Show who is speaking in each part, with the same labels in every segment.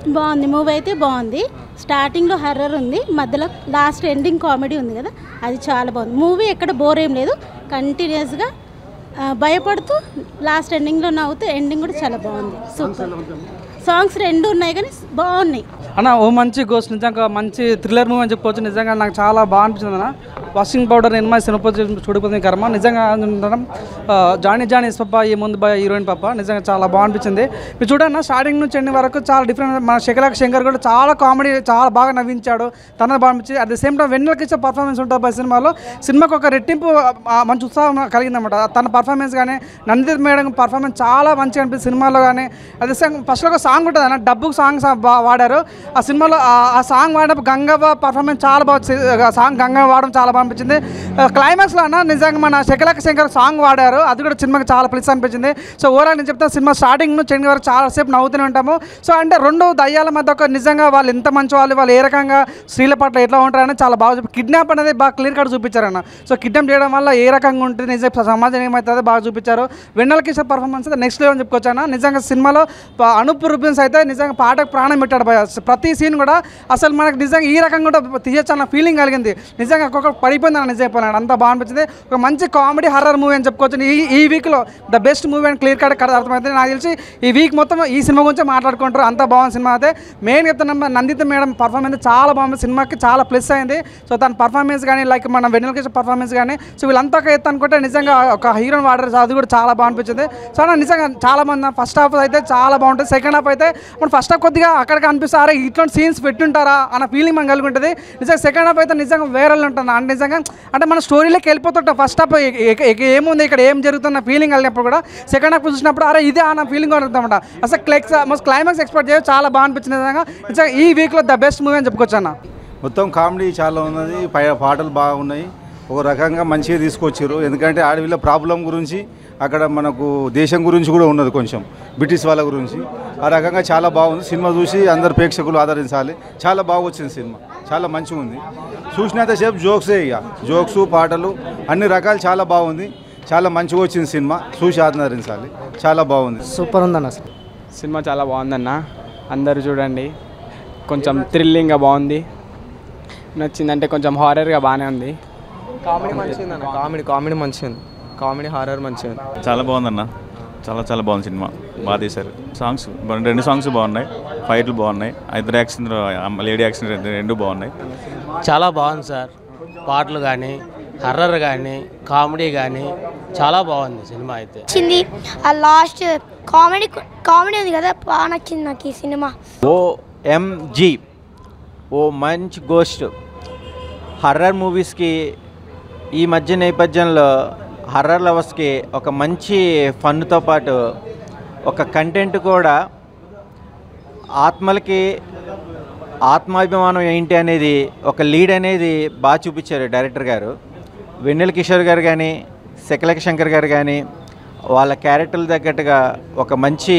Speaker 1: బాగుంది మూవీ అయితే బాగుంది స్టార్టింగ్లో హర్రర్ ఉంది మధ్యలో లాస్ట్ ఎండింగ్ కామెడీ ఉంది కదా అది చాలా బాగుంది మూవీ ఎక్కడ బోర్ ఏం లేదు కంటిన్యూస్గా భయపడుతూ లాస్ట్ ఎండింగ్లో నవ్వుతూ ఎండింగ్ కూడా చాలా బాగుంది సూపర్ సాంగ్స్ రెండు ఉన్నాయి కానీ బాగున్నాయి
Speaker 2: అన్న ఓ మంచి గోస్ట్ నిజంగా మంచి థ్రిల్లర్ మూవీ అని చెప్పొచ్చు నిజంగా నాకు చాలా బాగా అనిపించింది అన్న వాషింగ్ పౌడర్ నిర్మా సినిపోతే చూడిపోతుంది కర్మ నిజంగా ఉండడం ఆ, జానీ జానీ పప్ప ఈ ముందు బాయ్ హీరోయిన్ పప్ప నిజంగా చాలా బాగా అనిపించింది మీరు చూడన్న స్టార్టింగ్ నుంచి ఎండింగ్ వరకు చాలా డిఫరెంట్ మన శకలాక్ శంకర్ కూడా చాలా కామెడీ చాలా బాగా నవ్వించాడు తన బాగా అనిపించింది అట్ ద సేమ్ టైం వెన్నెలకి ఇచ్చే పర్ఫార్మెన్స్ ఉంటుంది బై సినిమాలో సినిమాకి ఒక రెట్టింపు ఆ, మంచి ఉత్సాహం కలిగిందన్నమాట తన పర్ఫార్మెన్స్ కానీ నందిత మేడం పర్ఫార్మెన్స్ చాలా మంచిగా అనిపించింది సినిమాలో కానీ అదే సేమ్ ఫస్ట్లో ఒక సాంగ్ ఉంటుంది అన్న డబ్బుకు సాంగ్ వాడారు ఆ సినిమాలో ఆ- ఆ సాంగ్ వాడినప్పుడు గంగవ్వ పర్ఫార్మెన్స్ చాలా బాగా వచ్చి- ఆ సాంగ్ గంగవ్వ వాడడం చాలా బాగా అనిపించింది క్లైమాక్స్లో అన్న నిజంగా మన శకలక శంకర్ సాంగ్ వాడారు అది కూడా సినిమాకి చాలా ప్లస్ అనిపించింది సో ఓవరాల్ నేను చెప్తాను సినిమా స్టార్టింగ్ నుంచి ఎండింగ్ వరకు చాలాసేపు నవ్వుతూనే ఉంటాము సో అంటే రెండు దయ్యాల మధ్య ఒక నిజంగా వాళ్ళు ఎంత మంచి వాళ్ళు వాళ్ళు ఏ రకంగా స్త్రీల పట్ల ఎట్లా ఉంటారని చాలా బాగా చూపి కిడ్నాప్ అనేది బాగా క్లియర్ కట్ చూపించారన్న సో కిడ్నాప్ చేయడం వల్ల ఏ రకంగా ఉంటుంది నిజ సమాజం ఏమవుతుందో బాగా చూపించారు వెన్నెల కిషోర్ పర్ఫార్మెన్స్ అయితే నెక్స్ట్ లెవెల్ చెప్పుకోవచ్చు అన్న నిజంగా సినిమాలో ప- అనూప్ రూబిన్స్ అయితే నిజంగా పాటకు ప్రాణం పెట్టాడు భయ ప్రతి సీన్ కూడా అసలు మనకు నిజంగా ఈ రకంగా కూడా తీయచ్చు అన్న ఫీలింగ్ కలిగింది నిజంగా ఒక్కొక్క పడిపోయింది అన్న నిజం చెప్పాను అంత బాగా అనిపించింది ఒక మంచి కామెడీ హర్రర్ మూవీ అని చెప్పుకోవచ్చు ఈ ఈ వీక్లో ద బెస్ట్ మూవీ అని క్లియర్ కట్ అర్థమైతే నాకు తెలిసి ఈ వీక్ మొత్తం ఈ సినిమా గురించి మాట్లాడుకుంటారు అంత బాగుంది సినిమా అయితే మెయిన్ చెప్తున్నా నందిత మేడం పర్ఫార్మెన్స్ చాలా బాగుంది సినిమాకి చాలా ప్లస్ అయింది సో తన పర్ఫార్మెన్స్ కానీ లైక్ మన వెన్నెల కిషోర్ పర్ఫార్మెన్స్ కానీ సో వీళ్ళంతా ఒక ఎత్తు అనుకుంటే నిజంగా ఒక హీరోని వాడారు అది కూడా చాలా బాగా అనిపించింది సో అన్న నిజంగా చాలా మంది ఫస్ట్ హాఫ్ అయితే చాలా బాగుంటుంది సెకండ్ హాఫ్ అయితే మన ఫస్ట్ హాఫ్ కొద్దిగా అక్కడికి అనిపిస్తారా ఇట్లాంటి సీన్స్ పెట్టుంటారా అన్న ఫీలింగ్ మనకు కలిగి ఉంటుంది నిజంగా సెకండ్ హాఫ్ అయితే నిజంగా వేరే ఉంటుంది అంటే నిజంగా అంటే మన స్టోరీలోకి వెళ్ళిపోతుంటాం ఫస్ట్ హాఫ్ ఏముంది ఇక్కడ ఏం జరుగుతున్న ఫీలింగ్ కలిగినప్పుడు కూడా సెకండ్ హాఫ్ చూసినప్పుడు అరే ఇదే అన్న ఫీలింగ్ ఉంటుందన్నమాట అసలు క్లైక్స్ మస్తు క్లైమాక్స్ ఎక్స్పెక్ట్ చేయదు చాలా బాగా అనిపించింది నిజంగా నిజంగా ఈ వీక్లో ద బెస్ట్ మూవీ అని చెప్పుకోవచ్చు అన్న
Speaker 3: మొత్తం కామెడీ చాలా ఉన్నది పై పాటలు బాగున్నాయి ఒక రకంగా మంచిగా తీసుకొచ్చారు ఎందుకంటే అడవిలో ప్రాబ్లం గురించి అక్కడ మనకు దేశం గురించి కూడా ఉన్నది కొంచెం బ్రిటిష్ వాళ్ళ గురించి ఆ రకంగా చాలా బాగుంది సినిమా చూసి అందరు ప్రేక్షకులు ఆదరించాలి చాలా బాగా వచ్చింది సినిమా చాలా మంచిగా ఉంది చూసినంతసేపు జోక్సే ఇక జోక్స్ పాటలు అన్ని రకాలు చాలా బాగుంది చాలా మంచిగా వచ్చింది సినిమా చూసి ఆదరించాలి చాలా బాగుంది
Speaker 4: సూపర్ ఉందన్న అసలు
Speaker 5: సినిమా చాలా బాగుందన్న అందరూ చూడండి కొంచెం థ్రిల్లింగ్గా బాగుంది నచ్చిందంటే కొంచెం హారర్గా బాగానే ఉంది
Speaker 4: కామెడీ మంచిగా ఉందన్న కామెడీ కామెడీ మంచిగా ఉంది కామెడీ హారర్ మంచిగా ఉంది
Speaker 6: చాలా బాగుందన్న చాలా చాలా బాగుంది సినిమా బాగా తీశారు సాంగ్స్ రెండు సాంగ్స్ బాగున్నాయి ఫైట్లు బాగున్నాయి ఇద్దరు యాక్షన్ లేడీ యాక్షన్ రెండు రెండు బాగున్నాయి
Speaker 7: చాలా బాగుంది సార్ పాటలు కానీ హర్రర్ కానీ కామెడీ కానీ చాలా బాగుంది సినిమా అయితే
Speaker 8: నచ్చింది ఆ లాస్ట్ కామెడీ కామెడీ ఉంది కదా బాగా నచ్చింది నాకు ఈ సినిమా
Speaker 9: ఓఎంజీ ఓ మంచి గోస్ట్ హర్రర్ మూవీస్కి ఈ మధ్య నేపథ్యంలో హర్రర్ లవర్స్కి ఒక మంచి ఫన్తో పాటు ఒక కంటెంట్ కూడా ఆత్మలకి ఆత్మాభిమానం ఏంటి అనేది ఒక లీడ్ అనేది బాగా చూపించారు డైరెక్టర్ గారు వెన్నెల కిషోర్ గారు కానీ శకలక శంకర్ గారు కానీ వాళ్ళ క్యారెక్టర్లు తగ్గట్టుగా ఒక మంచి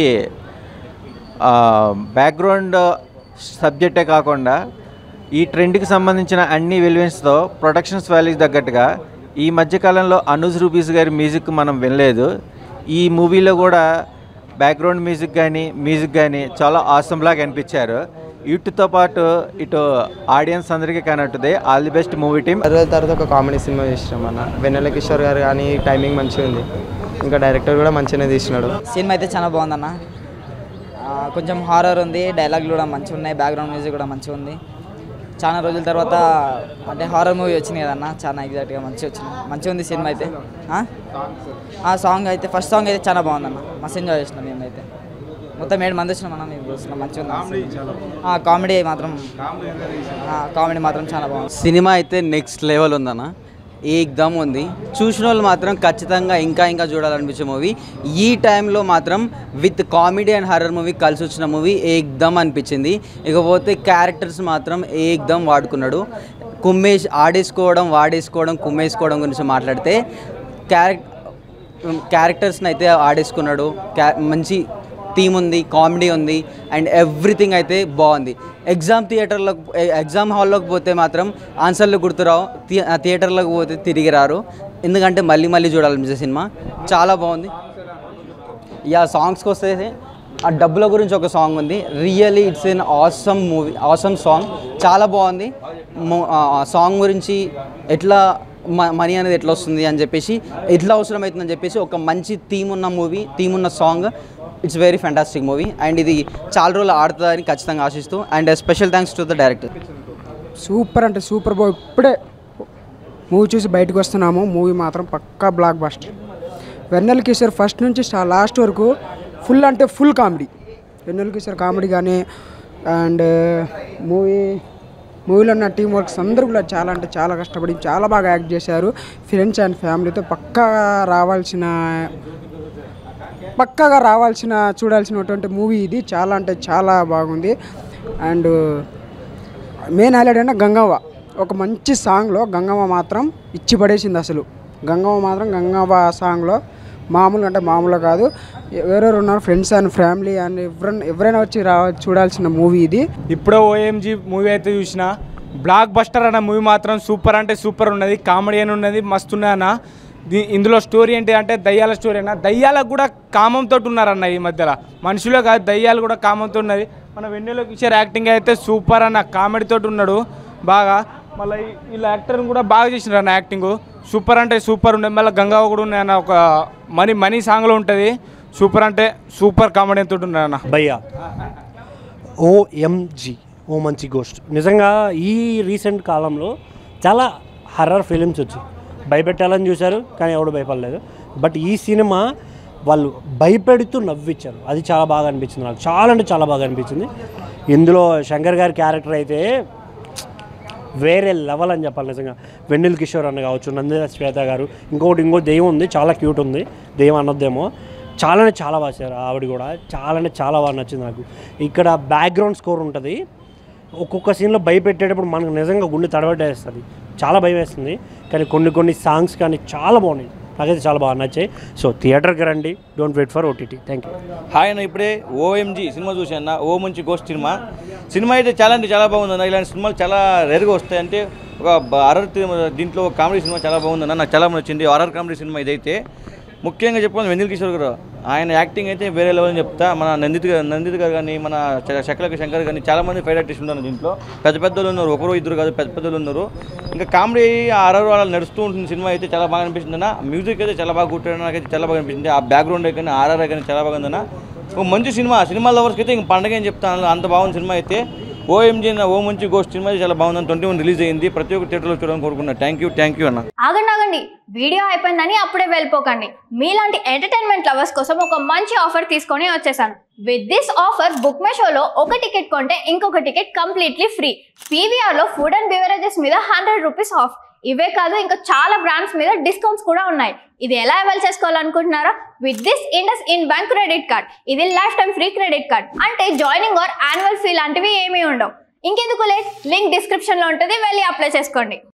Speaker 9: బ్యాక్గ్రౌండ్ సబ్జెక్టే కాకుండా ఈ ట్రెండ్కి సంబంధించిన అన్ని వెలివెన్స్తో ప్రొడక్షన్స్ వాల్యూకి తగ్గట్టుగా ఈ మధ్యకాలంలో అనూజ్ రూబీస్ గారి మ్యూజిక్ మనం వినలేదు ఈ మూవీలో కూడా బ్యాక్గ్రౌండ్ మ్యూజిక్ కానీ మ్యూజిక్ కానీ చాలా ఆసంలాగా అనిపించారు వీటితో పాటు ఇటు ఆడియన్స్ అందరికీ కనట్టుది all the best movie team
Speaker 4: రోజుల తర్వాత ఒక కామెడీ సినిమా తీసినాం అన్న వెన్నెల కిషోర్ గారు కానీ టైమింగ్ మంచిగా ఉంది ఇంకా డైరెక్టర్ కూడా మంచిగానే తీసినాడు
Speaker 10: సినిమా అయితే చాలా బాగుందన్న ఆ, కొంచెం హారర్ ఉంది డైలాగులు కూడా మంచిగా ఉన్నాయి బ్యాక్గ్రౌండ్ మ్యూజిక్ కూడా మంచిగా ఉంది చాలా రోజుల తర్వాత అంటే హారర్ మూవీ వచ్చింది కదన్న చాలా ఎగ్జాక్ట్గా మంచిగా వచ్చింది మంచిగా ఉంది సినిమా అయితే ఆ? ఆ సాంగ్ అయితే ఫస్ట్ సాంగ్ అయితే చాలా బాగుందన్న మస్తు ఎంజాయ్ చేసినాం మేమైతే మొత్తం ఏడు మంది వచ్చినాం మనం ఇప్పుడు వస్తున్నాం మంచిగా ఉంది ఆ, కామెడీ మాత్రం ఆ, కామెడీ మాత్రం చాలా బాగుంది
Speaker 11: సినిమా అయితే నెక్స్ట్ లెవెల్ ఉందన్న ఏకదమ్ ఉంది చూసిన వాళ్ళు మాత్రం ఖచ్చితంగా ఇంకా ఇంకా చూడాలనిపించే మూవీ ఈ టైంలో మాత్రం with comedy and horror movie కలిసి వచ్చిన మూవీ ఏకదమ్ అనిపించింది ఇకపోతే క్యారెక్టర్స్ మాత్రం ఏకదమ్ వాడుకున్నాడు కుమ్మేష్ ఆడేసుకోవడం వాడేసుకోవడం కుమ్మేసుకోవడం గురించి మాట్లాడితే క్యారెక్ క్యారెక్టర్స్ని అయితే ఆడేసుకున్నాడు క్యా మంచి థీమ్ ఉంది కామెడీ ఉంది అండ్ ఎవ్రీథింగ్ అయితే బాగుంది ఎగ్జామ్ థియేటర్లోకి ఎగ్జామ్ హాల్లోకి పోతే మాత్రం ఆన్సర్లు గుర్తురావు థి- ఆ థియేటర్లోకి పోతే తిరిగి రారు ఎందుకంటే మళ్ళీ మళ్ళీ చూడాలనిపించే సినిమా చాలా బాగుంది యా సాంగ్స్కి వస్తే ఆ డబ్బుల గురించి ఒక సాంగ్ ఉంది really it's an awesome movie awesome song చాలా బాగుంది mo- ఆ సాంగ్ గురించి ఎట్లా మనీ అనేది ఎట్లా వస్తుంది అని చెప్పేసి ఎట్లా అవసరం అవుతుందని చెప్పేసి ఒక మంచి థీమ్ ఉన్న మూవీ థీమ్ ఉన్న song it's very fantastic movie and ఇది చాలా రోజులు ఆడుతుందని ఖచ్చితంగా ఆశిస్తూ and special thanks to the director
Speaker 12: super అంటే సూపర్ బాయ్ ఇప్పుడే మూవీ చూసి బయటకు వస్తున్నాము మూవీ మాత్రం పక్కా blockbuster Vennela Kishore first నుంచి స్టా- లాస్ట్ వరకు ఫుల్ అంటే full comedy Vennela Kishore comedy కానీ అండ్ మూవీ మూవీలో ఉన్న టీం వర్క్స్ అందరూ కూడా చాలా అంటే చాలా కష్టపడి చాలా బాగా యాక్ట్ చేశారు ఫ్రెండ్స్ అండ్ ఫ్యామిలీతో పక్కా రావాల్సిన పక్కాగా రావాల్సిన చూడాల్సినటువంటి మూవీ ఇది చాలా అంటే చాలా బాగుంది అండ్ మెయిన్ హైలైట్ అంటే గంగవ్వ ఒక మంచి సాంగ్లో గంగవ్వ మాత్రం ఇచ్చి పడేసింది అసలు గంగవ్వ మాత్రం గంగవ్వ సాంగ్లో మామూలు అంటే మామూలు కాదు ఎవరెవరు ఉన్నారు ఫ్రెండ్స్ అండ్ ఫ్యామిలీ అండ్ ఎవరైనా ఎవరైనా వచ్చి రా చూడాల్సిన మూవీ ఇది
Speaker 13: ఇప్పుడే ఓఎంజీ మూవీ అయితే చూసిన బ్లాక్ బస్టర్ అన్న మూవీ మాత్రం సూపర్ అంటే సూపర్ ఉన్నది కామెడీ అని ఉన్నది మస్తు ఉన్నది అన్న దీ- ఇందులో స్టోరీ ఏంటి అంటే దయ్యాల స్టోరీ అన్న దయ్యాలకు కూడా కామంతో ఉన్నారన్న ఈ మధ్యలో మనుషులే కాదు దయ్యాలు కూడా కామంతో ఉన్నది మన వెన్నెలో కిషోర్ యాక్టింగ్ అయితే సూపర్ అన్న కామెడీతో ఉన్నాడు బాగా మళ్ళీ వీళ్ళ యాక్టర్ని కూడా బాగా చేసినారు అన్న యాక్టింగ్ సూపర్ అంటే సూపర్ ఉండే మళ్ళీ గంగావ కూడా ఉన్నాయి అన్న ఒక మనీ మనీ సాంగ్లో ఉంటుంది సూపర్ అంటే సూపర్ కామెడీ తోటి ఉన్నాడు అన్న
Speaker 14: భయ్యా ఓఎంజి ఓ మంచి గోస్ట్ నిజంగా ఈ రీసెంట్ కాలంలో చాలా హర్రర్ ఫిలిమ్స్ వచ్చాయి భయపెట్టాలని చూశారు కానీ ఎవడు భయపడలేదు బట్ ఈ సినిమా వాళ్ళు భయపెడుతూ నవ్వించారు అది చాలా బాగా అనిపించింది నాకు చాలా అంటే చాలా బాగా అనిపించింది ఇందులో శంకర్ గారి క్యారెక్టర్ అయితే వేరే లెవెల్ అని చెప్పాలి నిజంగా వెన్నెల కిషోర్ అన్న కావచ్చు నందిత శ్వేత గారు ఇంకొకటి ఇంకో దెయ్యం ఉంది చాలా క్యూట్ ఉంది దెయ్యం అన్నదేమో చాలానే చాలా బాగా చేశారు ఆవిడ కూడా చాలానే చాలా బాగా నచ్చింది నాకు ఇక్కడ బ్యాక్గ్రౌండ్ స్కోర్ ఉంటుంది ఒక్కొక్క సీన్లో భయపెట్టేటప్పుడు మనకు నిజంగా గుండె తడబట్టేస్తుంది చాలా భయం వేస్తుంది కానీ కొన్ని కొన్ని సాంగ్స్ కానీ చాలా బాగున్నాయి నాకైతే చాలా బాగా నచ్చాయి సో థియేటర్కి రండి don't wait for OTT thank you
Speaker 15: hi అన్న ఇప్పుడే ఓఎంజీ సినిమా చూశాను ఓ మంచి గోస్ట్ సినిమా సినిమా అయితే చాలా అంటే చాలా బాగుందన్న ఇలాంటి సినిమాలు చాలా రేరుగా వస్తాయి అంటే ఒక హర్రర్ దీంట్లో కామెడీ సినిమా చాలా బాగుందన్న నాకు చాలా నచ్చింది హారర్ కామెడీ సినిమా ఇదైతే ముఖ్యంగా చెప్పాలి వెన్నెల కిషోర్ గారు ఆయన యాక్టింగ్ అయితే వేరే లెవెల్ అని చెప్తా మన నందిత్ గారు నందిత్ గారు కానీ మన చ- శకలక శంకర్ కానీ చాలా మంది ఫైట్ ఆర్టిస్ట్ ఉన్నారు దీంట్లో పెద్ద పెద్దలు ఉన్నారు ఒకరు ఇద్దరు కాదు పెద్ద పెద్దలు ఉన్నారు ఇంకా కామెడీ ఆర్ఆర్ అలా నడుస్తూ ఉంటుంది సినిమా అయితే చాలా బాగా అనిపిస్తుంది అన్న మ్యూజిక్ అయితే చాలా బాగా కుట్టాడు నాకైతే చాలా బాగా అనిపించింది ఆ బ్యాక్గ్రౌండ్ కానీ ఆర్ఆర్ కానీ చాలా బాగా ఉందన్న ఒక మంచి సినిమా సినిమా లవర్స్కి అయితే ఇంక పండగ అని చెప్తాను అంత బాగుంది సినిమా అయితే ఓఎంజీ ఓ మంచి గోస్ట్ సినిమా అయితే చాలా బాగుందని ట్వంటీ వన్ రిలీజ్ అయింది ప్రతి ఒక్క థియేటర్లో చూడాలని కోరుకున్నా థ్యాంక్ యూ థ్యాంక్ యూ అన్న
Speaker 16: ఆగండి ఆగండి వీడియో అయిపోయిందని అప్పుడే వెళ్ళిపోకండి మీలాంటి ఎంటర్టైన్మెంట్ లవర్స్ కోసం ఒక మంచి ఆఫర్ తీసుకొని వచ్చేసాను with this offer book my షోలో ఒక టికెట్ కొంటే ఇంకొక టికెట్ కంప్లీట్లీ ఫ్రీ పీవీఆర్లో ఫుడ్ అండ్ బివరేజెస్ మీద హండ్రెడ్ రూపీస్ ఆఫ్ ఇవే కాదు ఇంకా చాలా బ్రాండ్స్ మీద డిస్కౌంట్స్ కూడా ఉన్నాయి ఇది ఎలా అవైల్ చేసుకోవాలనుకుంటున్నారా with this IndusInd bank credit card ఇది lifetime free credit card అంటే జాయినింగ్ ఆర్ యాన్యువల్ ఫీ లాంటివి ఏమీ ఉండవు ఇంకెందుకు లేట్ లింక్ డిస్క్రిప్షన్లో ఉంటుంది వెళ్ళి అప్లై చేసుకోండి